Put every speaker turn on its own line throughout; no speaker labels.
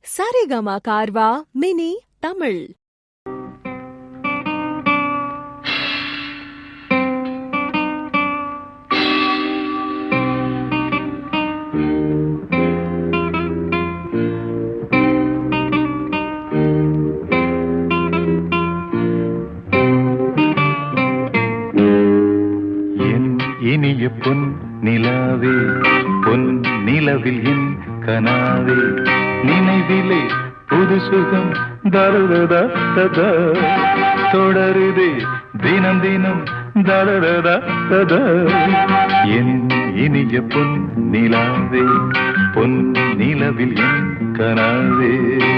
Saregama Carvaan mini Tamil
என் இனிய பொன் நிலாவே பொன் நிலவில் என் கனாவே நினைவிலே புது சுகம் தருததா ததா தொடருதே தினம் தினம் தருததா ததா என் இனிய பொன் நிலாவே பொன் நிலவில் என் கனாவே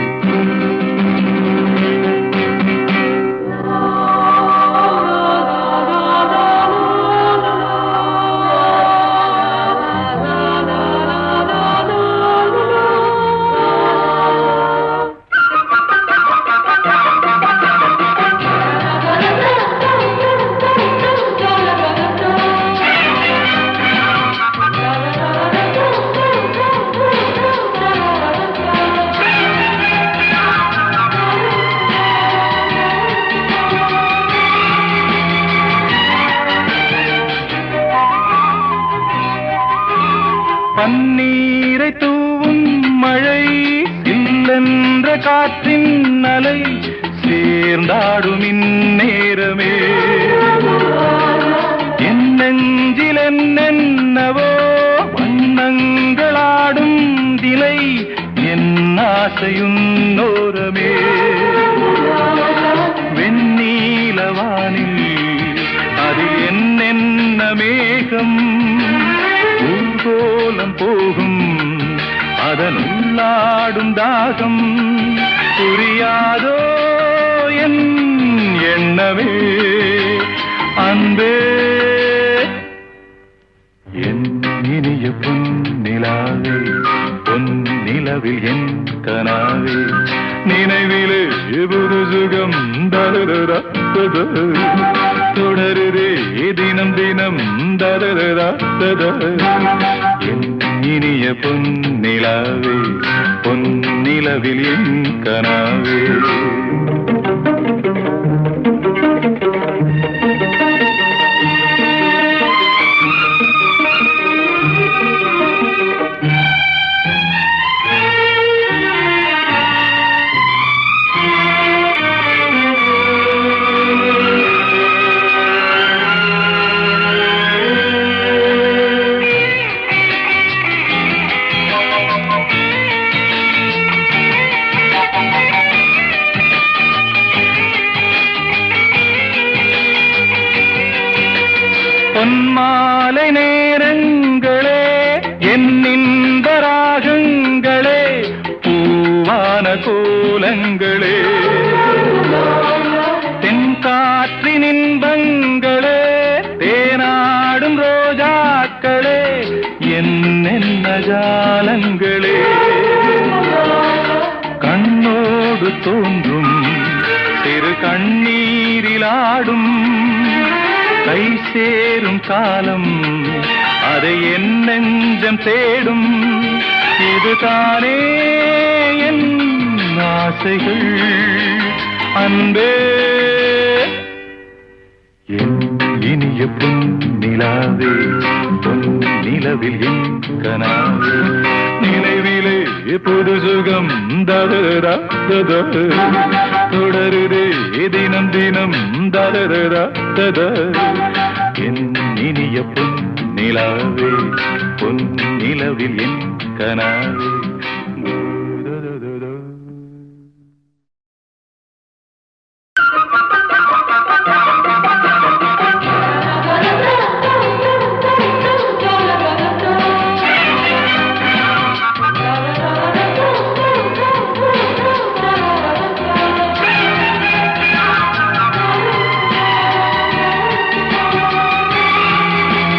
பன்னீரை தூவும் மழை சில்லென்ற காற்றின் அலை சேர்ந்தாடும் இந்நேரமே என் நெஞ்சில் என்னென்னவோ வண்ணங்களாடும் திலை என் ஆசையும் நோரமே வெண்ணீலவானில் அதில் என்னென்ன மேகம் ஊர்கோலம் போகும் அதன் உள்ளாடும் தாகம் புரியாதோ என் எண்ணமே அன்பே என் இனிய பொன் நிலாவே பொன் நிலவில் என் கனாவே நினைவிலே புது சுகம் தருதரா தத. தொடருதே தினம் தினம் தருதரா தத. என் இனிய பொன் நிலாவே பொன் நிலவில் என் கனாவே பொன்மாலை நேரங்களே என் இன்ப ராகங்களே பூவான கோலங்களே தென்காற்றின் இன்பங்களே தேனாடும் ரோஜாக்களே என்னென்ன ஜாலங்களே கண்ணோடு தோன்றும் சிறு கண்ணீரிலாடும் கை சேரும் காலம் அதை என் நெஞ்சம் தேடும் இதுதானே என் ஆசைகள் அன்பே என் இனிய பொன் நிலாவே பொன் நிலவில் என் கனாவே நினைவிலே புது சுகம் தரரா தத தொடருதே தினம் தினம் தரரா தத என் இனிய பொன் நிலாவே பொன் நிலவில் என் கனாவே